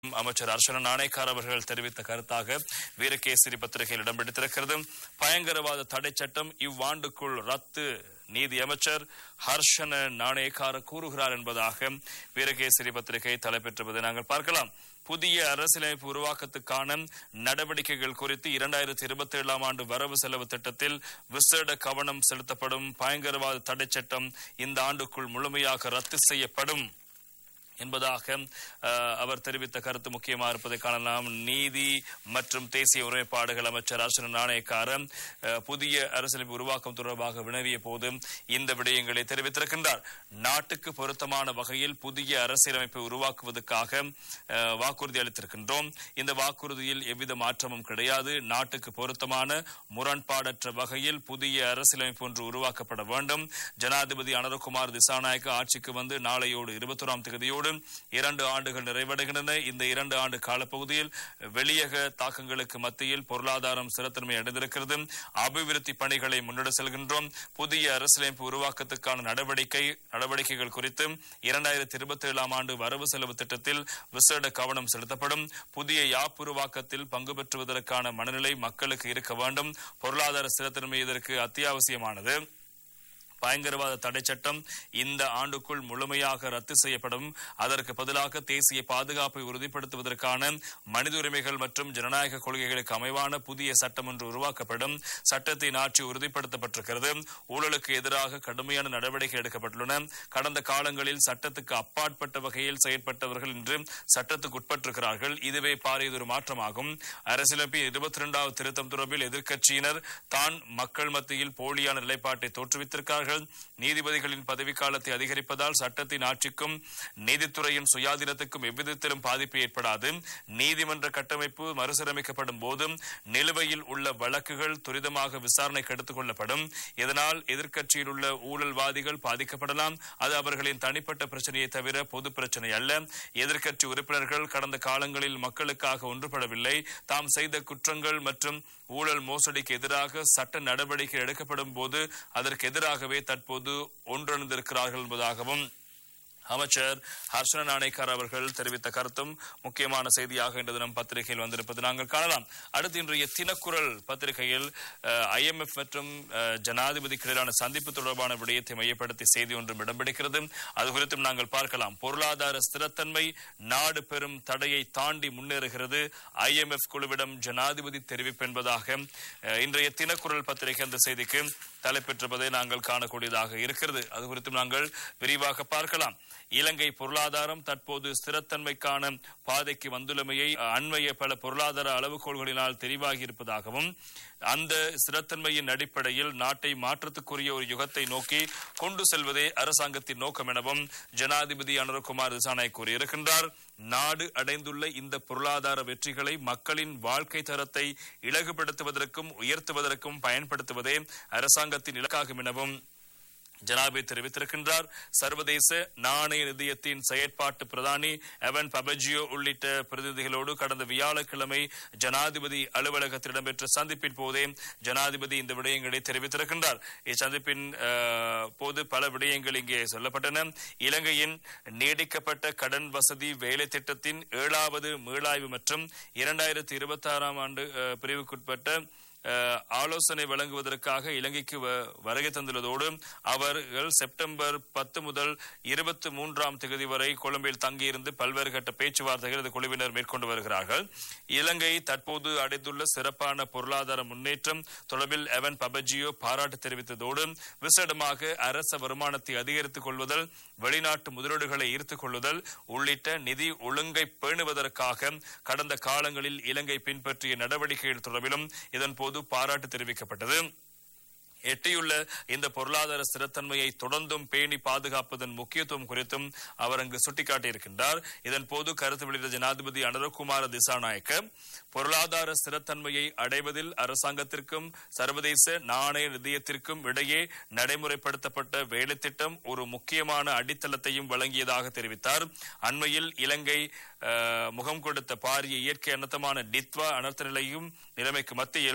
அமைச்சர் அர்ச்சன நாணயக்கார் அவர்கள் தெரிவித்த கருத்தாக வீரகேசரி பத்திரிகையில் இடம் பிடித்திருக்கிறது பயங்கரவாத தடை சட்டம் இவ்வாண்டுக்குள் ரத்து நீதி அமைச்சர் ஹர்ஷன நாணயக்கார கூறுகிறார் என்பதாக வீரகேசரி பத்திரிகை தலைப்பெற்றுவதை நாங்கள் பார்க்கலாம் புதிய அரசியலமைப்பு உருவாக்கத்துக்கான நடவடிக்கைகள் குறித்து இரண்டாயிரத்தி இருபத்தி ஏழாம் ஆண்டு வரவு செலவு திட்டத்தில் விசேட கவனம் செலுத்தப்படும் பயங்கரவாத தடை சட்டம் இந்த ஆண்டுக்குள் முழுமையாக ரத்து செய்யப்படும் என்பதாக அஹ், அவர் தெரிவித்த கருத்து முக்கியமாக இருப்பதை காணலாம் நீதி மற்றும் தேசிய ஒருமைப்பாடுகள் அமைச்சர் அர்ச்சன நாணயக்காரன் அஹ், புதிய அரசியலமைப்பு உருவாக்கம் தொடர்பாக வினவிய போது இந்த விடயங்களை தெரிவித்திருக்கின்றார் நாட்டுக்கு பொருத்தமான வகையில் புதிய அரசியலமைப்பை உருவாக்குவதற்காக அஹ், வாக்குறுதி அளித்திருக்கின்றோம் இந்த வாக்குறுதியில் எவ்வித மாற்றமும் கிடையாது நாட்டுக்கு பொருத்தமான முரண்பாடற்ற வகையில் புதிய அரசியலமைப்பு ஒன்று உருவாக்கப்பட வேண்டும் ஜனாதிபதி அனரகுமார் திசாநாயக்க ஆட்சிக்கு வந்து நாளையோடு இருபத்தோராம் தேதியோடு இரண்டு ஆண்டுகள் நிறைவடைகின்றன இந்த இரண்டு ஆண்டு காலப்பகுதியில் வெளியக தாக்கங்களுக்கு மத்தியில் பொருளாதாரம் ஸ்திரத்தன்மை அடைந்திருக்கிறது அபிவிருத்தி பணிகளை முன்னெடு செல்கின்றோம் புதிய அரசியலமைப்பு உருவாக்கத்துக்கான நடவடிக்கை நடவடிக்கைகள் குறித்து இரண்டாயிரத்தி இருபத்தி ஏழாம் ஆண்டு வரவு செலவு திட்டத்தில் விசேட கவனம் செலுத்தப்படும் புதிய யாப் உருவாக்கத்தில் பங்கு பெற்றுவதற்கான மனநிலை மக்களுக்கு இருக்க வேண்டும் பொருளாதார ஸ்திரத்தன்மை இதற்கு அத்தியாவசியமானது பயங்கரவாத தடை சட்டம் இந்த ஆண்டுக்குள் முழுமையாக ரத்து செய்யப்படும் அதற்கு பதிலாக தேசிய பாதுகாப்பை உறுதிப்படுத்துவதற்கான மனித உரிமைகள் மற்றும் ஜனநாயக கொள்கைகளுக்கு அமைவான புதிய சட்டம் ஒன்று உருவாக்கப்படும் சட்டத்தின் ஆட்சி உறுதிப்படுத்தப்பட்டிருக்கிறது ஊழலுக்கு எதிராக கடுமையான நடவடிக்கை எடுக்கப்பட்டுள்ளன கடந்த காலங்களில் சட்டத்துக்கு அப்பாற்பட்ட வகையில் செயற்பட்டவர்கள் இன்று சட்டத்துக்கு உட்பட்டிருக்கிறார்கள் இதுவே பாரியதொரு மாற்றமாகும் அரசியலமைப்பின் இருபத்தி இரண்டாவது திருத்தம் தொடர்பில் எதிர்க்கட்சியினர் தான் மக்கள் மத்தியில் போலியான நிலைப்பாட்டை தோற்றுவித்திருக்கிறார்கள் நீதிபதிகளின் பதவிக்காலத்தை அதிகரிப்பதால் சட்டத்தின் ஆட்சிக்கும் நீதித்துறையின் சுயாதீனத்துக்கும் எவ்விதத்திலும் பாதிப்பு ஏற்படாது நீதிமன்ற கட்டமைப்பு மறுசீரமைக்கப்படும் போதும் நிலுவையில் உள்ள வழக்குகள் துரிதமாக விசாரணைக்கு எடுத்துக் கொள்ளப்படும் இதனால் எதிர்க்கட்சியில் உள்ள ஊழல்வாதிகள் பாதிக்கப்படலாம் அது அவர்களின் தனிப்பட்ட பிரச்சனையை தவிர பொது பிரச்சனை அல்ல எதிர்க்கட்சி உறுப்பினர்கள் கடந்த காலங்களில் மக்களுக்காக ஒன்றுபடவில்லை தாம் செய்த குற்றங்கள் மற்றும் ஊழல் மோசடிக்கு எதிராக சட்ட நடவடிக்கை எடுக்கப்படும் போது அதற்கு எதிராகவே தற்போது ஒன்றிணைந்திருக்கிறார்கள் என்பதாகவும் அமைச்சர் ஹர்ஷன நாணேக்கர் அவர்கள் தெரிவித்த கருத்தும் முக்கியமான செய்தியாக இன்று தினம் பத்திரிகையில் வந்திருப்பது நாங்கள் காணலாம் அடுத்து இன்றைய தினக்குரல் பத்திரிகையில் ஐஎம்எஃப் மற்றும் அஹ், ஜனாதிபதிக்கு இடையிலான சந்திப்பு தொடர்பான விடயத்தை மையப்படுத்தி செய்தி ஒன்றும் இடம் பிடிக்கிறது அது குறித்தும் நாங்கள் பார்க்கலாம் பொருளாதார ஸ்திரத்தன்மை நாடு பெறும் தடையை தாண்டி முன்னேறுகிறது ஐஎம்எஃப் குழுவிடம் ஜனாதிபதி தெரிவிப்பு என்பதாக அஹ், இன்றைய தினக்குரல் பத்திரிகை அந்த செய்திக்கு தலைப்பெற்றிருப்பதை நாங்கள் காணக்கூடியதாக இருக்கிறது அது குறித்தும் நாங்கள் விரிவாக பார்க்கலாம் இலங்கை பொருளாதாரம் தற்போது ஸ்திரத்தன்மைக்கான பாதைக்கு வந்துள்ளமையை அண்மைய பல பொருளாதார அளவுகோல்களினால் தெரிவாகி இருப்பதாகவும் அந்த ஸ்திரத்தன்மையின் அடிப்படையில் நாட்டை மாற்றத்துக்குரிய ஒரு யுகத்தை நோக்கி கொண்டு செல்வதே அரசாங்கத்தின் நோக்கம் எனவும் ஜனாதிபதி அனுரகுமார் திசாநாயக் கூறியிருக்கின்றார் நாடு அடைந்துள்ள இந்த பொருளாதார வெற்றிகளை மக்களின் வாழ்க்கை தரத்தை இலகுபடுத்துவதற்கும் உயர்த்துவதற்கும் பயன்படுத்துவதே அரசாங்கத்தின் இலக்காகும் எனவும் ஜனாபதி தெரிவித்திருக்கின்றார் சர்வதேச நாணய நிதியத்தின் செயற்பாட்டு பிரதானி எவன் பபஜியோ உள்ளிட்ட பிரதிநிதிகளோடு கடந்த வியாழக்கிழமை ஜனாதிபதி அலுவலகத்தில் இடம்பெற்ற சந்திப்பின் போதே ஜனாதிபதி இந்த விடயங்களை தெரிவித்திருக்கின்றார் இச்சந்திப்பின் அஹ், போது பல விடயங்கள் இங்கே சொல்லப்பட்டன இலங்கையின் நீடிக்கப்பட்ட கடன் வசதி வேலை திட்டத்தின் ஏழாவது மீளாய்வு மற்றும் இரண்டாயிரத்தி இருபத்தி ஆறாம் ஆண்டு அஹ், பிரிவுக்குட்பட்ட அஹ், ஆலோசனை வழங்குவதற்காக இலங்கைக்கு வ- வருகை தந்துள்ளதோடு அவர்கள் செப்டம்பர் பத்து முதல் இருபத்தி மூன்றாம் தேதி வரை கொழும்பில் தங்கியிருந்து பல்வேறு கட்ட பேச்சுவார்த்தைகள் இந்த குழுவினர் மேற்கொண்டு வருகிறார்கள் இலங்கை தற்போது அடைந்துள்ள சிறப்பான பொருளாதார முன்னேற்றம் தொடர்பில் எவன் பபஜியோ பாராட்டு தெரிவித்ததோடு விசேடமாக அரச வருமானத்தை அதிகரித்துக் கொள்வதல் வெளிநாட்டு முதலீடுகளை ஈர்த்துக் கொள்ளுதல் உள்ளிட்ட நிதி ஒழுங்கை பேணுவதற்காக கடந்த காலங்களில் இலங்கை பின்பற்றிய நடவடிக்கைகள் தொடர்பிலும் இதன்போது பாராட்டு தெரிவிக்கப்பட்டது எட்டியுள்ள இந்த பொருளாதார ஸ்திரத்தன்மையை தொடர்ந்தும் பேணி பாதுகாப்பதன் முக்கியத்துவம் குறித்தும் அவர் அங்கு சுட்டிக்காட்டியிருக்கின்றார் இதன் போது கருத்து வெளியிட்ட ஜனாதிபதி அனுரகுமார திசாநாயக்க பொருளாதார ஸ்திரத்தன்மையை அடைவதில் அரசாங்கத்திற்கும் சர்வதேச நாணய நிதியத்திற்கும் இடையே நடைமுறைப்படுத்தப்பட்ட வேலைத்திட்டம் ஒரு முக்கியமான அடித்தளத்தையும் வழங்கியதாக தெரிவித்தார் அண்மையில் இலங்கை அஹ், முகம் கொடுத்த பாரிய இயற்கை அனர்த்தமான டித்வா அனர்த்த நிலையும் நிலைமைக்கு மத்தியில்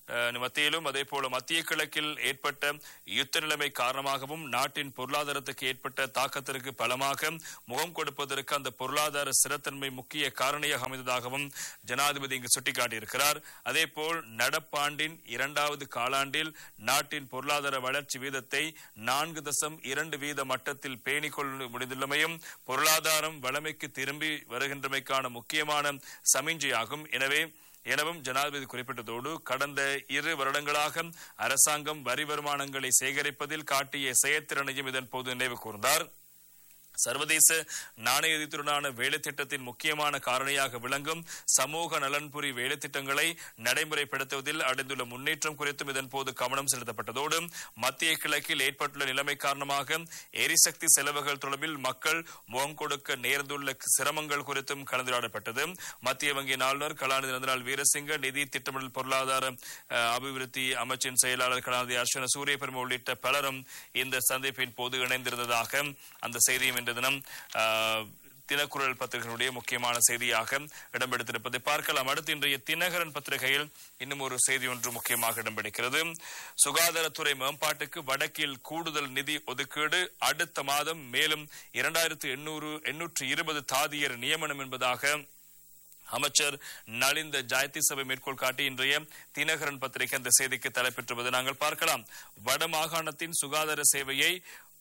அஹ், மத்தியிலும் அதே போல மத்திய கிழக்கில் ஏற்பட்ட யுத்த நிலைமை காரணமாகவும் நாட்டின் பொருளாதாரத்துக்கு ஏற்பட்ட தாக்கத்திற்கு பலமாக முகம் கொடுப்பதற்கு அந்த பொருளாதார ஸ்திரத்தன்மை முக்கிய காரணியாக அமைந்ததாகவும் ஜனாதிபதி இங்கு சுட்டிக்காட்டியிருக்கிறார் அதே போல் நடப்பாண்டின் இரண்டாவது காலாண்டில் நாட்டின் பொருளாதார வளர்ச்சி வீதத்தை நான்கு தசம் இரண்டு வீத மட்டத்தில் பேணிக் கொள்ள முடிந்துள்ளமையும் பொருளாதாரம் வளமைக்கு திரும்பி வருகின்றமைக்கான முக்கியமான சமிஞ்சையாகும் எனவே எனவும் ஜனாதிபதி குறிப்பிட்டதோடு கடந்த இரு வருடங்களாக அரசாங்கம் வரி வருமானங்களை சேகரிப்பதில் காட்டிய செயற்திறனையும் இதன் போது நினைவு கூர்ந்தார் சர்வதேச நாணயத்துடனான வேலை திட்டத்தின் முக்கியமான காரணியாக விளங்கும் சமூக நலன்புரி வேலை திட்டங்களை நடைமுறைப்படுத்துவதில் அடைந்துள்ள முன்னேற்றம் குறித்தும் இதன் போது கவனம் செலுத்தப்பட்டதோடு மத்திய கிழக்கில் ஏற்பட்டுள்ள நிலைமை காரணமாக எரிசக்தி செலவுகள் தொடர்பில் மக்கள் முகம் கொடுக்க நேர்ந்துள்ள சிரமங்கள் குறித்தும் கலந்துரையாடப்பட்டது மத்திய வங்கி ஆளுநர் கலாநிதி நந்தலால் வீரசிங்க நிதி திட்டமிடல் பொருளாதார அஹ், அபிவிருத்தி அமைச்சின் செயலாளர் கலாநிதி அர்ஷன சூரியபெருமை உள்ளிட்ட பலரும் இந்த சந்திப்பின் போது இணைந்திருந்ததாக அந்த செய்தியும் இன்று தினம் அஹ், தினக்குரல் பத்திரிகையினுடைய முக்கியமான செய்தியாக இடம்பெடுத்திருப்பதை பார்க்கலாம் அடுத்து இன்றைய தினகரன் பத்திரிகையில் இன்னும் ஒரு செய்தி ஒன்று முக்கியமாக இடம்பெடுக்கிறது சுகாதாரத்துறை மேம்பாட்டுக்கு வடக்கில் கூடுதல் நிதி ஒதுக்கீடு அடுத்த மாதம் மேலும் இரண்டாயிரத்து எண்ணூறு எண்ணூற்று இருபது தாதியர் நியமனம் என்பதாக அமைச்சர் நலிந்த ஜாயதி சபை மேற்கோள் காட்டி இன்றைய தினகரன் பத்திரிகை அந்த செய்திக்கு தலைப்பெற்றுவது நாங்கள் பார்க்கலாம் வடமாகாணத்தின் சுகாதார சேவையை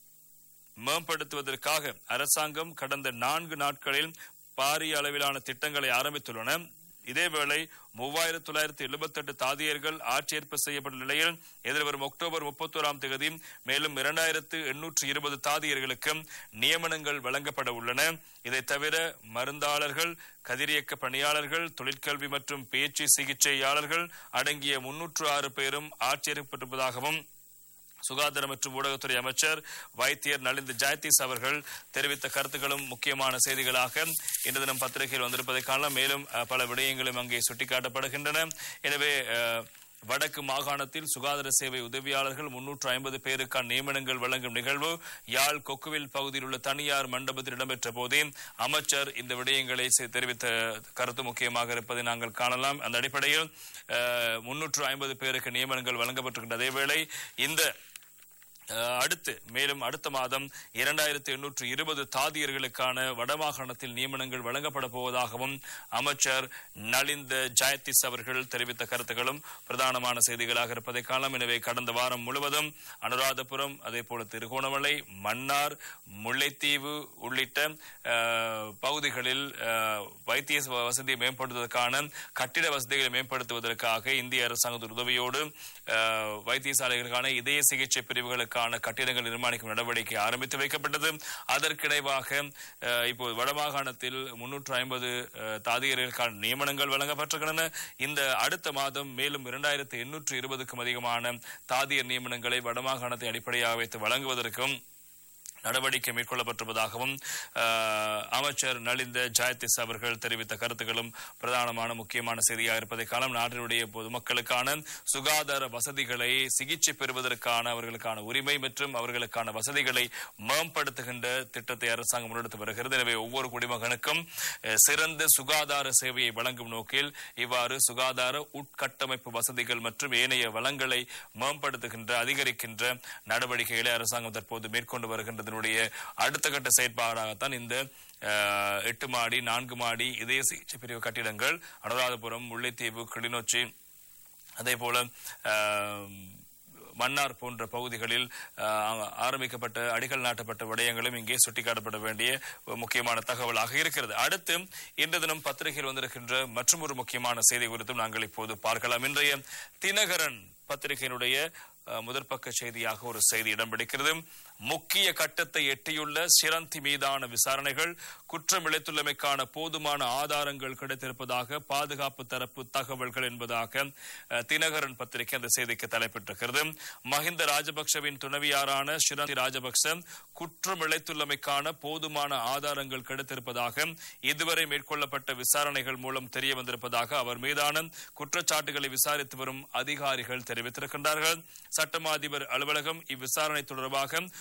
மேம்படுத்துவதற்காக அரசாங்கம் கடந்த நான்கு நாட்களில் பாரிய அளவிலான திட்டங்களை ஆரம்பித்துள்ளன இதேவேளை மூவாயிரத்தி தொள்ளாயிரத்தி எழுபத்தி எட்டு தாதியர்கள் ஆட்சேர்ப்பு செய்யப்பட்ட நிலையில் எதிர்வரும் அக்டோபர் முப்பத்தோராம் தேதி மேலும் இரண்டாயிரத்து எண்ணூற்று இருபது தாதியர்களுக்கு நியமனங்கள் வழங்கப்பட உள்ளன இதை தவிர மருந்தாளர்கள் கதிரியக்க பணியாளர்கள் தொழிற்கல்வி மற்றும் பேச்சு சிகிச்சையாளர்கள் அடங்கிய முன்னூற்று ஆறு பேரும் ஆட்சேர்க்கப்பட்டிருப்பதாகவும் சுகாதார மற்றும் ஊடகத்துறை அமைச்சர் வைத்தியர் நலிந்த ஜெயதீஸ் அவர்கள் தெரிவித்த கருத்துக்களும் முக்கியமான செய்திகளாக இன்று தினம் பத்திரிகையில் வந்திருப்பதை காணலாம் மேலும் அஹ், பல விடயங்களும் அங்கே சுட்டிக்காட்டப்படுகின்றன எனவே அஹ், வடக்கு மாகாணத்தில் சுகாதார சேவை உதவியாளர்கள் முன்னூற்று ஐம்பது பேருக்கான நியமனங்கள் வழங்கும் நிகழ்வு யாழ் கொக்குவில் பகுதியில் உள்ள தனியார் மண்டபத்தில் இடம்பெற்ற போதே அமைச்சர் இந்த விடயங்களை செ- தெரிவித்த கருத்து முக்கியமாக இருப்பதை நாங்கள் காணலாம் அந்த அடிப்படையில் முன்னூற்று ஐம்பது பேருக்கு நியமனங்கள் வழங்கப்பட்டிருக்கின்ற அதேவேளை இந்த அஹ், அடுத்து மேலும் அடுத்த மாதம் இரண்டாயிரத்தி எண்ணூற்று இருபது தாதியர்களுக்கான வடமாகாணத்தில் நியமனங்கள் வழங்கப்பட போவதாகவும் அமைச்சர் நலிந்த ஜெயதிஸ் அவர்கள் தெரிவித்த கருத்துக்களும் பிரதானமான செய்திகளாக இருப்பதை காணலாம் எனவே கடந்த வாரம் முழுவதும் அனுராதபுரம் அதே போல திருகோணமலை மன்னார் முல்லைத்தீவு உள்ளிட்ட அஹ், பகுதிகளில் அஹ், வைத்திய வசதியை மேம்படுத்துவதற்கான கட்டிட வசதிகளை மேம்படுத்துவதற்காக இந்திய அரசாங்கத்தின் உதவியோடு அஹ், வைத்தியசாலைகளுக்கான இதய சிகிச்சை பிரிவுகளுக்கான கட்டிடங்கள் நிர்மாணிக்கும் நடவடிக்கை ஆரம்பித்து வைக்கப்பட்டது அதற்கிடைவாக அஹ், இப்போது வடமாகாணத்தில் முன்னூற்று ஐம்பது தாதியர்களுக்கான நியமனங்கள் வழங்கப்பட்டிருக்கின்றன இந்த அடுத்த மாதம் மேலும் இரண்டாயிரத்து எண்ணூற்று இருபதுக்கும் அதிகமான தாதியர் நியமனங்களை வடமாகாணத்தை அடிப்படையாக வைத்து வழங்குவதற்கும் நடவடிக்கை மேற்கொள்ளப்பட்டிருப்பதாகவும் அஹ், அமைச்சர் நலிந்த ஜெயதிஸ் அவர்கள் தெரிவித்த கருத்துக்களும் பிரதானமான முக்கியமான செய்தியாக இருப்பதை காலம் நாட்டினுடைய பொதுமக்களுக்கான சுகாதார வசதிகளை சிகிச்சை பெறுவதற்கான அவர்களுக்கான உரிமை மற்றும் அவர்களுக்கான வசதிகளை மேம்படுத்துகின்ற திட்டத்தை அரசாங்கம் முன்னெடுத்து வருகிறது எனவே ஒவ்வொரு குடிமகனுக்கும் அஹ், சிறந்த சுகாதார சேவையை வழங்கும் நோக்கில் இவ்வாறு சுகாதார உட்கட்டமைப்பு வசதிகள் மற்றும் ஏனைய வளங்களை மேம்படுத்துகின்ற அதிகரிக்கின்ற நடவடிக்கைகளை அரசாங்கம் தற்போது மேற்கொண்டு வருகின்றதனுடைய அடுத்த கட்ட செயற்பாடாகத்தான் இந்த அஹ், எட்டு மாடி நான்கு மாடி இதய சிகிச்சை பிரிவு கட்டிடங்கள் அனுராதபுரம் முல்லைத்தீவு கிளிநொச்சி அதே போல அஹ், மன்னார் போன்ற பகுதிகளில் அஹ், ஆரம்பிக்கப்பட்ட அடிக்கல் நாட்டப்பட்ட விடயங்களும் இங்கே சுட்டிக்காட்டப்பட வேண்டிய ஒரு முக்கியமான தகவலாக இருக்கிறது அடுத்து இன்று தினம் பத்திரிகையில் வந்திருக்கின்ற மற்றும் ஒரு முக்கியமான செய்தி குறித்தும் நாங்கள் இப்போது பார்க்கலாம் இன்றைய தினகரன் பத்திரிகையினுடைய அஹ், முதற்பக்க செய்தியாக ஒரு செய்தி இடம் பிடிக்கிறது முக்கிய கட்டத்தை எட்டியுள்ள சிரந்தி மீதான விசாரணைகள் குற்றம் இழைத்துள்ளமைக்கான போதுமான ஆதாரங்கள் கிடைத்திருப்பதாக பாதுகாப்பு தரப்பு தகவல்கள் என்பதாக அஹ், தினகரன் பத்திரிகை அந்த செய்திக்கு தலைப்பட்டிருக்கிறது மஹிந்த ராஜபக்சவின் துணைவியாரான சிரந்தி ராஜபக்ச குற்றம் இழைத்துள்ளமைக்கான போதுமான ஆதாரங்கள் கிடைத்திருப்பதாக இதுவரை மேற்கொள்ளப்பட்ட விசாரணைகள் மூலம் தெரிய வந்திருப்பதாக அவர் மீதான குற்றச்சாட்டுகளை விசாரித்து வரும் அதிகாரிகள் தெரிவித்திருக்கின்றார்கள் சட்டமா அதிபர் அலுவலகம் இவ்விசாரணை தொடர்பாக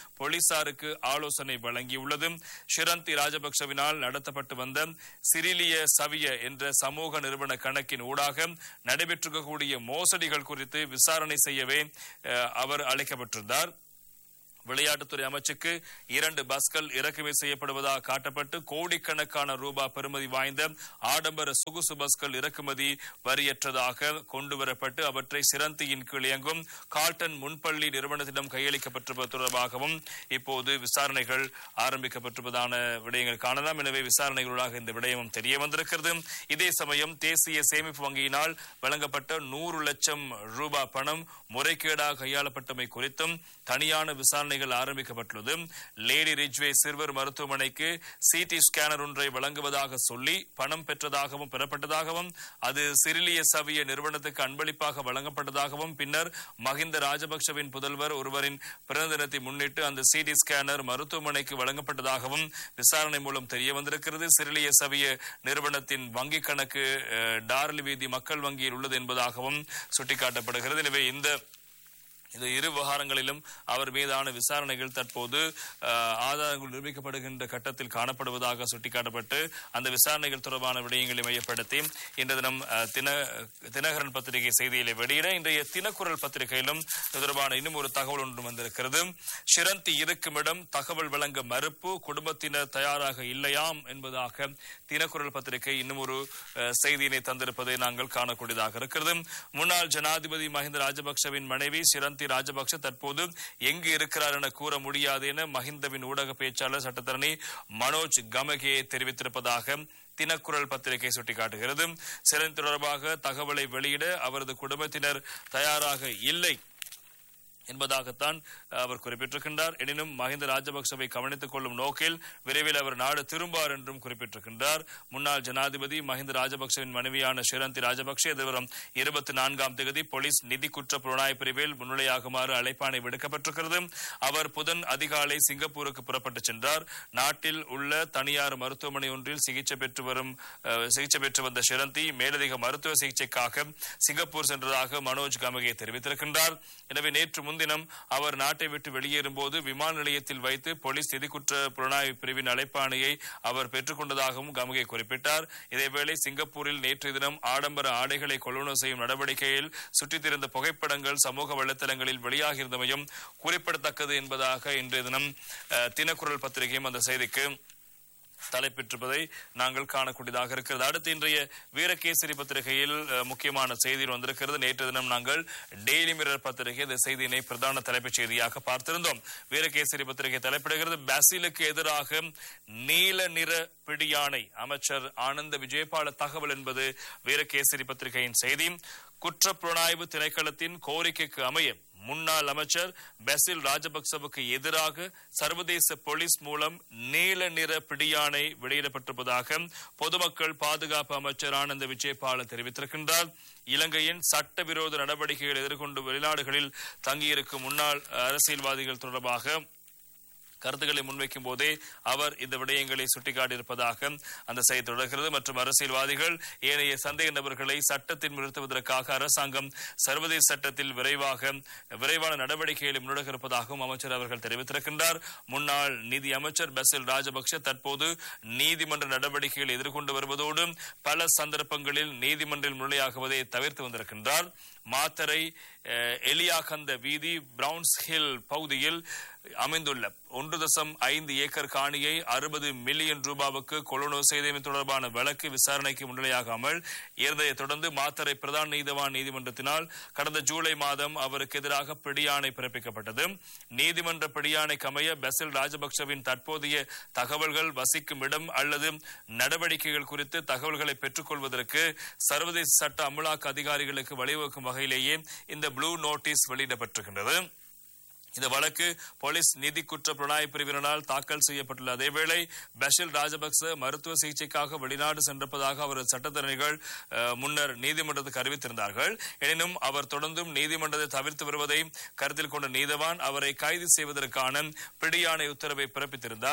போலீசாருக்கு ஆலோசனை வழங்கியுள்ளது ஷிரந்தி ராஜபக்சவினால் நடத்தப்பட்டு வந்த சிரிலிய சவிய என்ற சமூக நிறுவன கணக்கின் ஊடாக நடைபெற்றிருக்கக்கூடிய மோசடிகள் குறித்து விசாரணை செய்யவே அஹ், அவர் அழைக்கப்பட்டிருந்தார் விளையாட்டுத்துறை அமைச்சுக்கு இரண்டு பஸ்கள் இறக்குமதி செய்யப்படுவதாக காட்டப்பட்டு கோடிக்கணக்கான ரூபாய் பெறுமதி வாய்ந்த ஆடம்பர சொகுசு பஸ்கள் இறக்குமதி வரியற்றதாக கொண்டுவரப்பட்டு அவற்றை சிரந்தியின் கீழ் இயங்கும் கால்டன் முன்பள்ளி நிறுவனத்திடம் கையளிக்கப்பட்டிருப்பது தொடர்பாகவும் இப்போது விசாரணைகள் ஆரம்பிக்கப்பட்டிருப்பதான விடயங்கள் காணலாம் எனவே விசாரணைகளூடாக இந்த விடயமும் தெரிய வந்திருக்கிறது இதே சமயம் தேசிய சேமிப்பு வங்கியினால் வழங்கப்பட்ட நூறு லட்சம் ரூபாய் பணம் முறைகேடாக கையாளப்பட்டமை குறித்தும் தனியான விசாரணைகள் ஆரம்பிக்கப்பட்டுள்ளது லேடி ரிஜ்வே சிறுவர் மருத்துவமனைக்கு சிடி ஸ்கேனர் ஒன்றை வழங்குவதாக சொல்லி பணம் பெற்றதாகவும் பெறப்பட்டதாகவும் அது சிறிலிய சவிய நிறுவனத்துக்கு அன்பளிப்பாக வழங்கப்பட்டதாகவும் பின்னர் மஹிந்த ராஜபக்சவின் புதல்வர் ஒருவரின் பிறந்த தினத்தை முன்னிட்டு அந்த சிடி ஸ்கேனர் மருத்துவமனைக்கு வழங்கப்பட்டதாகவும் விசாரணை மூலம் தெரிய வந்திருக்கிறது சிறிலிய சவிய நிறுவனத்தின் வங்கிக் கணக்கு அஹ், டார்லி வீதி மக்கள் வங்கியில் உள்ளது என்பதாகவும் சுட்டிக்காட்டப்படுகிறது எனவே இந்த இந்த இரு விவகாரங்களிலும் அவர் மீதான விசாரணைகள் தற்போது அஹ், ஆதாரங்கள் நிரூபிக்கப்படுகின்ற கட்டத்தில் காணப்படுவதாக சுட்டிக்காட்டப்பட்டு அந்த விசாரணைகள் தொடர்பான விடயங்களை மையப்படுத்தி இன்று தினம் அஹ், தின தினகரன் பத்திரிகை செய்தியிலே வெளியிட இன்றைய தினக்குரல் பத்திரிகையிலும் இது தொடர்பான இன்னும் ஒரு தகவல் ஒன்று வந்திருக்கிறது ஷிரந்தி இருக்குமிடம் தகவல் வழங்க மறுப்பு குடும்பத்தினர் தயாராக இல்லையாம் என்பதாக தினக்குரல் பத்திரிகை இன்னும் ஒரு அஹ், செய்தியினை தந்திருப்பதை நாங்கள் காணக்கூடியதாக இருக்கிறது முன்னாள் ஜனாதிபதி மஹிந்த ராஜபக்சவின் மனைவி சிரந்தி ராஜபக்ச தற்போது எங்கு இருக்கிறார் என கூற முடியாது என மஹிந்தவின் ஊடக பேச்சாளர் சட்டத்தரணி மனோஜ் கமகே தெரிவித்திருப்பதாக தினக்குரல் பத்திரிகை சுட்டிக்காட்டுகிறது சிறந்த தொடர்பாக தகவலை வெளியிட அவரது குடும்பத்தினர் தயாராக இல்லை என்பதாகத்தான் அவர் குறிப்பிட்டிருக்கின்றார் எனினும் மஹிந்த ராஜபக்சவை கவனித்துக் கொள்ளும் நோக்கில் விரைவில் அவர் நாடு திரும்பார் என்றும் குறிப்பிட்டிருக்கின்றார் முன்னாள் ஜனாதிபதி மஹிந்த ராஜபக்சவின் மனைவியான ஷிரந்தி ராஜபக்சே எதிர்வரும் இருபத்தி நான்காம் தேதி போலீஸ் நிதி குற்ற புலனாய்வு பிரிவில் முன்னிலையாகுமாறு அழைப்பாணை விடுக்கப்பட்டிருக்கிறது அவர் புதன் அதிகாலை சிங்கப்பூருக்கு புறப்பட்டுச் சென்றார் நாட்டில் உள்ள தனியார் மருத்துவமனை ஒன்றில் சிகிச்சை பெற்று வரும் அஹ், சிகிச்சை பெற்று வந்த ஷிரந்தி மேலதிக மருத்துவ சிகிச்சைக்காக சிங்கப்பூர் சென்றதாக மனோஜ் கமகே தெரிவித்திருக்கின்றார் எனவே நேற்று முன்தினம் அவர் நாட்டை விட்டு வெளியேறும்போது விமான நிலையத்தில் வைத்து போலீஸ் நிதிக்குற்ற புலனாய்வு பிரிவின் அழைப்பாணையை அவர் பெற்றுக் கொண்டதாகவும் கமகே குறிப்பிட்டார் இதேவேளை சிங்கப்பூரில் நேற்று தினம் ஆடம்பர ஆடைகளை கொள்வனவு செய்யும் நடவடிக்கையில் சுற்றித் திரிந்த புகைப்படங்கள் சமூக வலைத்தளங்களில் வெளியாகியிருந்தமையும் குறிப்பிடத்தக்கது என்பதாக இன்றைய தினம் அஹ், தினக்குரல் பத்திரிகையும் அந்த செய்திக்கு தலைப்பெற்றிருப்பதை நாங்கள் காணக்கூடியதாக இருக்கிறது அடுத்து இன்றைய வீரகேசரி பத்திரிகையில் அஹ், முக்கியமான செய்திகள் வந்திருக்கிறது நேற்று தினம் நாங்கள் டெய்லி மிரர் பத்திரிகை இந்த செய்தியினை பிரதான தலைப்புச் செய்தியாக பார்த்திருந்தோம் வீரகேசரி பத்திரிகை தலைப்பிடுகிறது பாசிலுக்கு எதிராக நீல நிற பிடியாணை அமைச்சர் ஆனந்த விஜயபால தகவல் என்பது வீரகேசரி பத்திரிகையின் செய்தி குற்றப்புலனாய்வு திணைக்களத்தின் கோரிக்கைக்கு அமைய முன்னாள் அமைச்சர் பெசில் ராஜபக்சவுக்கு எதிராக சர்வதேச போலீஸ் மூலம் நீல நிற பிடியாணை வெளியிடப்பட்டிருப்பதாக பொதுமக்கள் பாதுகாப்பு அமைச்சர் ஆனந்த விஜயபால தெரிவித்திருக்கின்றார் இலங்கையின் சட்டவிரோத நடவடிக்கைகளை எதிர்கொண்டு வெளிநாடுகளில் தங்கியிருக்கும் முன்னாள் அரசியல்வாதிகள் தொடர்பாக கருத்துக்களை முன்வைக்கும் போதே அவர் இந்த விடயங்களை சுட்டிக்காட்டியிருப்பதாக அந்த செய்தி தொடர்கிறது மற்றும் அரசியல்வாதிகள் ஏனைய சந்தேக நபர்களை சட்டத்தில் நிறுத்துவதற்காக அரசாங்கம் சர்வதேச சட்டத்தில் விரைவாக விரைவான நடவடிக்கைகளை முன்னெடுக்க இருப்பதாகவும் அமைச்சர் அவர்கள் தெரிவித்திருக்கின்றார் முன்னாள் நிதி அமைச்சர் பசில் ராஜபக்ஷ தற்போது நீதிமன்ற நடவடிக்கைகளை எதிர்கொண்டு வருவதோடு பல சந்தர்ப்பங்களில் நீதிமன்றில் முன்னிலையாகுவதை தவிர்த்து வந்திருக்கின்றார் மாத்தரை அஹ், எலியாகந்த வீதி பிரவுன்ஸ் ஹில் பகுதியில் அமைந்துள்ள ஒன்று தசம் ஐந்து ஏக்கர் காணியை அறுபது மில்லியன் ரூபாவுக்கு கொள்வனவு செய்தமை தொடர்பான வழக்கு விசாரணைக்கு முன்னிலையாகாமல் இருந்ததை தொடர்ந்து மாத்தரை பிரதான நீதவான் நீதிமன்றத்தினால் கடந்த ஜூலை மாதம் அவருக்கு எதிராக பிடியாணை பிறப்பிக்கப்பட்டது நீதிமன்ற பிடியாணைக்கு அமைய பெசில் ராஜபக்சவின் தற்போதைய தகவல்கள் வசிக்கும் இடம் அல்லது நடவடிக்கைகள் குறித்து தகவல்களை பெற்றுக்கொள்வதற்கு சர்வதேச சட்ட அமலாக்க அதிகாரிகளுக்கு வழிவகுக்கும் வகையிலேயே இந்த ப்ளூ நோட்டீஸ் வெளியிடப்பட்டிருக்கின்றது இந்த வழக்கு போலீஸ் நிதி குற்ற புலனாய்வு பிரிவினரால் தாக்கல் செய்யப்பட்டுள்ள அதேவேளை பஷில் ராஜபக்ச மருத்துவ சிகிச்சைக்காக வெளிநாடு சென்றிருப்பதாக அவரது சட்டத்தரணிகள் அஹ், முன்னர் நீதிமன்றத்துக்கு அறிவித்திருந்தார்கள் எனினும் அவர் தொடர்ந்தும் நீதிமன்றத்தை தவிர்த்து வருவதை கருத்தில் கொண்ட நீதவான் அவரை கைது செய்வதற்கான பிடியாணை உத்தரவை பிறப்பித்திருந்தார்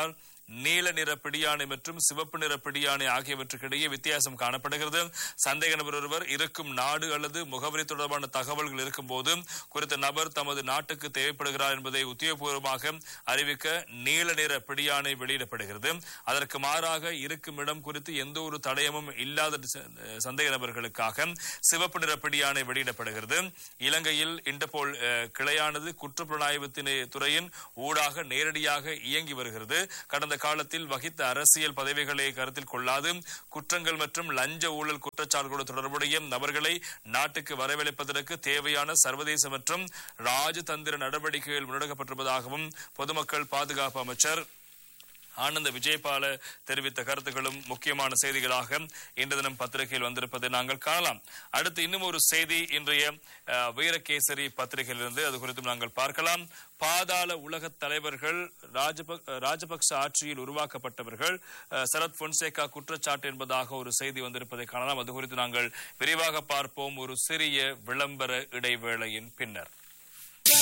நீல நிற பிடியாணை மற்றும் சிவப்பு நிற பிடியாணை ஆகியவற்றுக்கிடையே வித்தியாசம் காணப்படுகிறது சந்தேக நபர் ஒருவர் இருக்கும் நாடு அல்லது முகவரி தொடர்பான தகவல்கள் இருக்கும்போது குறித்த நபர் தமது நாட்டுக்கு தேவைப்படுகிறார் என்பதை உத்தியோகபூர்வமாக அறிவிக்க நீல நிற பிடியாணை வெளியிடப்படுகிறது அதற்கு மாறாக இருக்கும் இடம் குறித்து எந்த ஒரு தடயமும் இல்லாத ச- சந்தேக நபர்களுக்காக சிவப்பு நிற பிடியாணை வெளியிடப்படுகிறது இலங்கையில் இன்டர்போல் அஹ், கிளையானது குற்றப்புலனாய்வு துறையின் ஊடாக நேரடியாக இயங்கி வருகிறது கடந்த காலத்தில் வகித்த அரசியல் பதவிகளை கருத்தில் கொள்ளாது குற்றங்கள் மற்றும் லஞ்ச ஊழல் குற்றச்சாட்டுகளோடு தொடர்புடைய நபர்களை நாட்டுக்கு வரவழைப்பதற்கு தேவையான சர்வதேச மற்றும் ராஜதந்திர நடவடிக்கைகள் முன்னெடுக்கப்பட்டிருப்பதாகவும் பொதுமக்கள் பாதுகாப்பு அமைச்சர் ஆனந்த விஜயபால தெரிவித்த கருத்துக்களும் முக்கியமான செய்திகளாக இன்று தினம் பத்திரிகையில் வந்திருப்பதை நாங்கள் காணலாம் அடுத்து இன்னும் ஒரு செய்தி இன்றைய அஹ், வீரகேசரி பத்திரிகையிலிருந்து அது குறித்தும் நாங்கள் பார்க்கலாம் பாதாள உலக தலைவர்கள் ராஜபக் ராஜபக்ச ஆட்சியில் உருவாக்கப்பட்டவர்கள் அஹ், சரத் பொன்சேகா குற்றச்சாட்டு என்பதாக ஒரு செய்தி வந்திருப்பதை காணலாம் அது குறித்து நாங்கள் விரிவாக பார்ப்போம் ஒரு சிறிய விளம்பர இடைவேளையின் பின்னர்